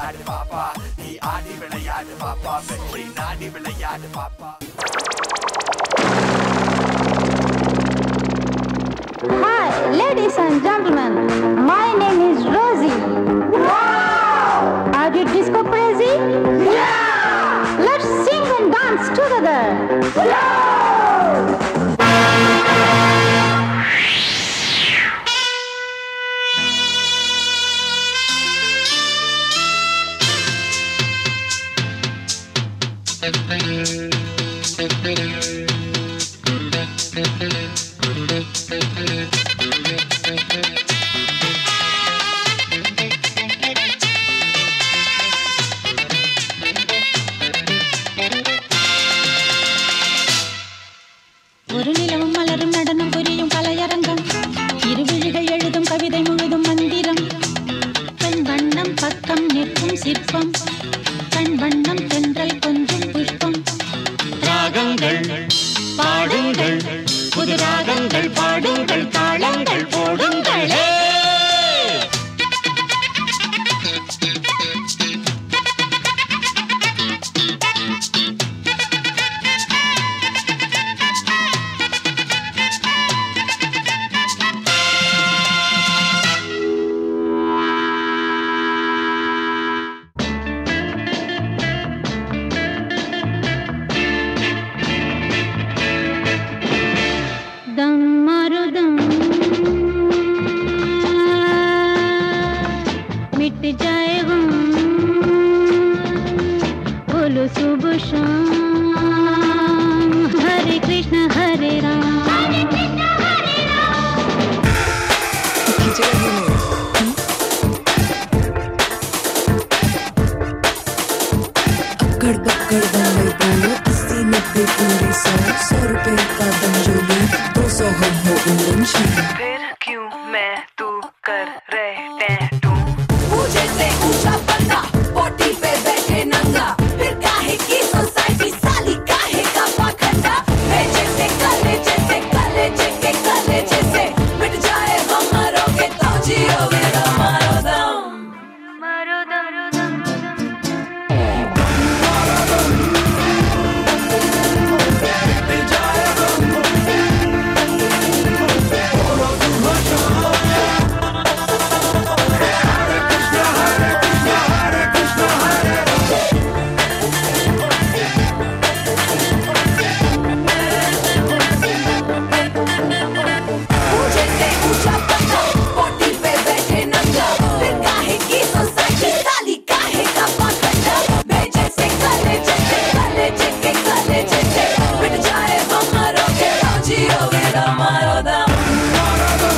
விளையாடு பாப்பா நீ ஆடி விளையாடு பாப்பா வெற்றி நாடி விளையாடு பாப்பா Hi, ladies and gentlemen. My name is Rosie. Wow! Are you disco crazy? Yeah! Let's sing and dance together. ஒரு நிலவும் மலரும் நடனம் புரியும் கலையரங்கம் இருவிழிகள் எழுதும் கவிதை முழுதும் மந்திரம் பெண் வண்ணம் பக்கம் நிற்கும் சிற்பம் கண் வண்ணம் தென்றல் கொஞ்சம் புஷ்பம் ராகங்கள் பாடுங்கள் புது ராகங்கள் பாடுங்கள் தாளங்கள் போடுங்களே दम मारो दम मिट जाए गम बोलो सुबह शाम हरे कृष्ण हरे राम हरे कृष्ण हरे राम अक्कड़ बक्कड़ दंगल बोलो अस्सी नब्बे पूरी सौ सौ रुपए का बंजोली दो सौ हम हो उलझी फिर क्यों मैं तू कर रहे टैटू मुझे से ऊंचा बंदा पोटी पे बैठे नंगा फिर काहे की सोसाइटी साली काहे का पाखंडा भेजे से कले जैसे कले जैसे कले जैसे मिट जाए हमारो के तो जियो मेरा मारो दम मारो दम दम मुझे से ऊंचा बंदा पोटी पे बैठे नंगा फिर काहे की सोसाइटी साली काहे का पाखंडा भेजे से कले जैसे कले जैसे कले जैसे मिट जाए हमारो के तो जियो मेरा मारो दम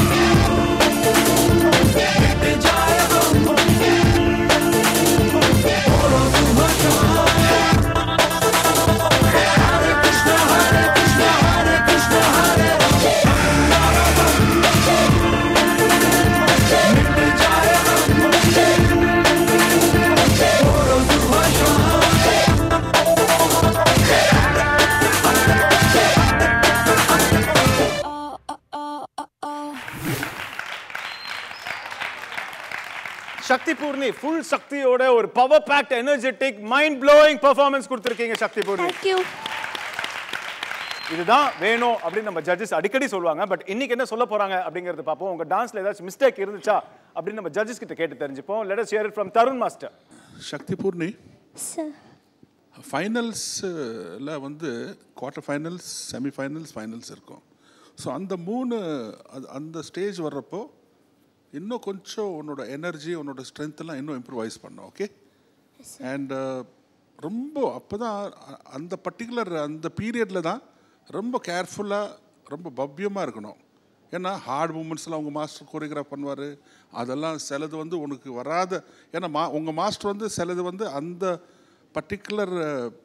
சக்தி பூர்ணி ஃபுல் சக்தியோட ஒரு power packed energetic mind blowing performance கொடுத்துருக்கீங்க சக்தி பூர்ணி Thank you. இதுதான் வேணும் அப்படின்னு நம்ம ஜட்ஜஸ் அடிக்கடி சொல்லுவாங்க பட் இன்னைக்கு என்ன சொல்ல போறாங்க அப்படிங்கறது பார்ப்போம் உங்க டான்ஸ்ல ஏதாச்சும் மிஸ்டேக் இருந்துச்சா அப்படின்னு நம்ம ஜட்ஜஸ் கிட்ட கேட்டு தெரிஞ்சுப்போம் let us hear it from Tharun master Shakthi Poorni Sir. ஃபைனல்ஸில் வந்து குவார்ட்டர் ஃபைனல்ஸ் செமிஃபைனல்ஸ் ஃபைனல்ஸ் இருக்கும் ஸோ அந்த மூணு அது அந்த ஸ்டேஜ் வர்றப்போ இன்னும் கொஞ்சம் உன்னோட எனர்ஜி உன்னோட ஸ்ட்ரென்த் எல்லாம் இன்னும் இம்ப்ரூவைஸ் பண்ணும் ஓகே அண்ட் ரொம்ப அப்போ தான் அந்த பர்டிகுலர் அந்த பீரியடில் தான் ரொம்ப கேர்ஃபுல்லாக ரொம்ப பவ்யமாக இருக்கணும் ஏன்னா ஹார்ட் மூமெண்ட்ஸ்லாம் உங்கள் மாஸ்டர் கோரியோகிராஃப் பண்ணுவார் அதெல்லாம் சிலது வந்து உனக்கு வராத ஏன்னா மா உங்கள் மாஸ்டர் வந்து சிலது வந்து அந்த பர்டிகுலர்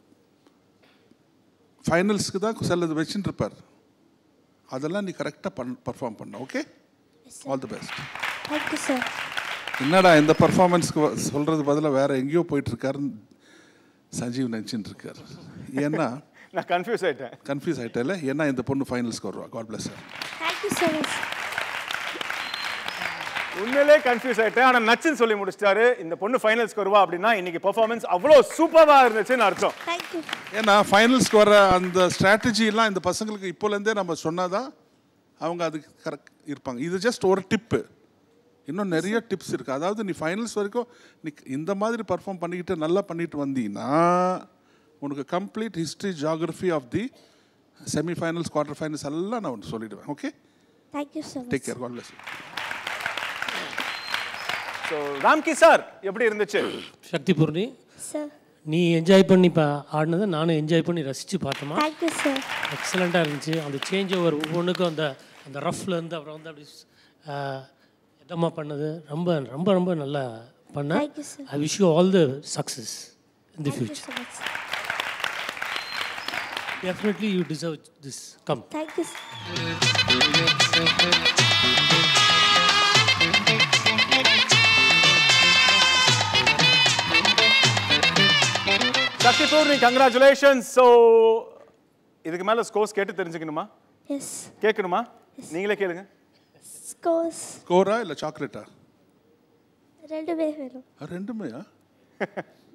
ஃபைனல்ஸ்க்கு தான் சிலது வச்சுட்டு இருப்பார் அதெல்லாம் நீ கரெக்டாக பண் பர்ஃபார்ம் பண்ண okay all the best Thank you, sir. என்னடா இந்த பர்ஃபார்மன்ஸ்க்கு சொல்கிறது பதிலாக வேற எங்கேயோ போயிட்டு இருக்காருன்னு சஞ்சீவ் நினச்சிட்டு இருக்காரு ஏன்னா நான் கன்ஃபியூஸ் ஆயிட்டேன் கன்ஃபியூஸ் ஆகிட்டேல ஏன்னா இந்த பொண்ணு ஃபைனல்ஸ்க்கு வருவா God bless sir Thank you so much. உண்மையிலே கன்ஃபியூஸ் ஆயிட்டேன் ஆனா நச்சுன்னு சொல்லி முடிச்சிட்டாரு இந்த பொண்ணு ஃபைனல்ஸ்க்கு வருவா அப்படின்னா இன்னைக்கு பெர்ஃபார்மன்ஸ் அவ்வளோ சூப்பரா இருந்துச்சுன்னு அர்த்தம் தேங்க்யூ ஏன்னா ஃபைனல்ஸ்க்கு வர அந்த ஸ்ட்ராட்டஜிலாம் இந்த பசங்களுக்கு இப்போலேருந்தே நம்ம சொன்னாதான் அவங்க அதுக்கு கரெக்ட் இருப்பாங்க இது ஜஸ்ட் ஒரு டிப்பு இன்னும் நிறைய டிப்ஸ் இருக்குது அதாவது நீ ஃபைனல்ஸ் வரைக்கும் நீ இந்த மாதிரி பர்ஃபார்ம் பண்ணிக்கிட்டு நல்லா பண்ணிட்டு வந்தீங்கன்னா உனக்கு complete history geography of the semifinals quarter finals எல்லாம் நான் உனக்கு சொல்லிடுவேன் okay thank you so take care God bless so Ramki sir எப்படி இருந்துச்சு சக்தி பூர்ணி சார் நீ என்ஜாய் பண்ணி பா ஆடினதை நானும் என்ஜாய் பண்ணி ரசித்து பார்த்தோமா தேங்க்யூ சார் எக்ஸலண்ட்டாக இருந்துச்சு அந்த சேஞ்ச் ஓவர் ஒவ்வொன்றுக்கும் அந்த அந்த ரஃப்ல இருந்து அப்புறம் வந்து அப்படி இதமாக பண்ணது ரொம்ப ரொம்ப ரொம்ப நல்லா பண்ண Thank you, sir. I wish you all the success in the thank you future so much definitely you deserve this come thank you sir Shakthi Poorni congratulation so இதுக்கு மேல ஸ்கோர்ஸ் கேட்டு தெரிஞ்சுக்கணுமா எஸ் கேட்கணுமா நீங்களே கேளுங்க ஸ்கோர்ஸ் கோரா இல்லை சாக்லேட்டா ரெண்டுமே வேணும் ரெண்டுமேயா